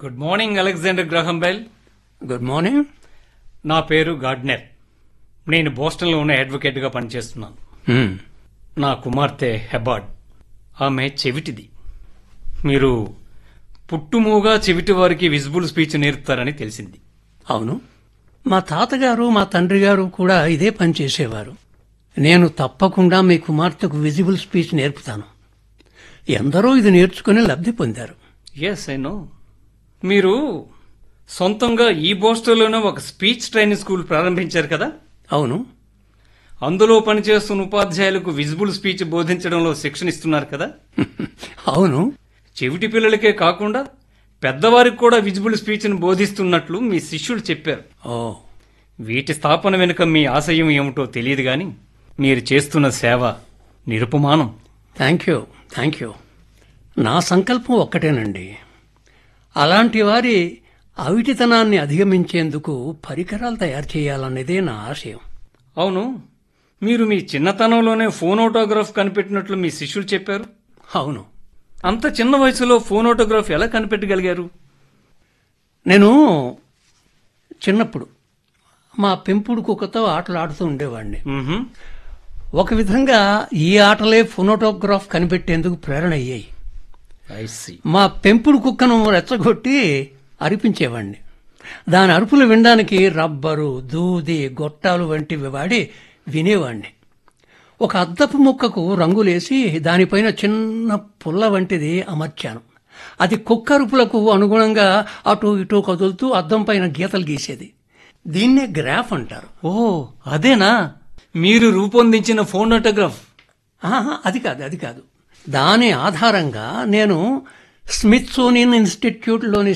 Good morning Alexander Graham Bell good morning నా పేరు Gardner నేను బోస్టన్లో ఉన్న అడ్వకేట్గా పనిచేస్తున్నాను నా కుమార్తె హెబార్డ్ ఆమె చెవిటిది మీరు పుట్టుమూగా చెవిటి వారికి విజిబుల్ స్పీచ్ నేర్పుతారని తెలిసింది అవును మా తాతగారు మా తండ్రి గారు కూడా ఇదే పని చేసేవారు నేను తప్పకుండా మీ కుమార్తెకు విజిబుల్ స్పీచ్ నేర్పుతాను ఎందరో ఇది నేర్చుకుని లబ్ధి పొందారు ఎస్ ఐ నో మీరు సొంతంగా ఈ బోస్టన్లోనే ఒక స్పీచ్ ట్రైనింగ్ స్కూల్ ప్రారంభించారు కదా అవును అందులో పనిచేస్తున్న ఉపాధ్యాయులకు విజిబుల్ స్పీచ్ బోధించడంలో శిక్షణ ఇస్తున్నారు కదా అవును చెవిటి పిల్లలకే కాకుండా పెద్దవారికి కూడా విజిబుల్ స్పీచ్ను బోధిస్తున్నట్లు మీ శిష్యులు చెప్పారు ఓ వీటి స్థాపన వెనుక మీ ఆశయం ఏమిటో తెలియదు గాని మీరు చేస్తున్న సేవ నిరుపమానం థ్యాంక్ యూ థ్యాంక్ యూ నా సంకల్పం ఒక్కటేనండి అలాంటి వారి అవిటితనాన్ని అధిగమించేందుకు పరికరాలు తయారు చేయాలన్నదే నా ఆశయం అవును మీరు మీ చిన్నతనంలోనే ఫోన్ ఆటోగ్రాఫ్ కనిపెట్టినట్లు మీ శిష్యులు చెప్పారు అవును అంత చిన్న వయసులో ఫోన్ ఆటోగ్రాఫ్ ఎలా కనిపెట్టగలిగారు నేను చిన్నప్పుడు మా పెంపుడు కుక్కతో ఆటలు ఆడుతూ ఉండేవాడిని మ్మ్హ. ఒక విధంగా ఈ ఆటలే ఫోనోటోగ్రాఫ్ కనిపెట్టేందుకు ప్రేరణ అయ్యాయి I see. మా పెంపుడు కుక్కను రెచ్చగొట్టి అరిపించేవాడిని దాని అరుపులు వినడానికి రబ్బరు దూది గొట్టాలు వంటివి వాడి వినేవాణ్ణి ఒక అద్దపు ముక్కకు రంగులేసి దానిపైన చిన్న పుల్ల వంటిది అమర్చాను అది కుక్క అరుపులకు అనుగుణంగా అటు ఇటు కదులుతూ అద్దం పైన గీతలు గీసేది దీన్నే గ్రాఫ్ అంటారు ఓ అదేనా మీరు రూపొందించిన ఫోన్ ఆటోగ్రాఫ్ ఆహా, అది కాదు అది కాదు దాని ఆధారంగా నేను స్మిత్సోనియన్ ఇన్స్టిట్యూట్లోని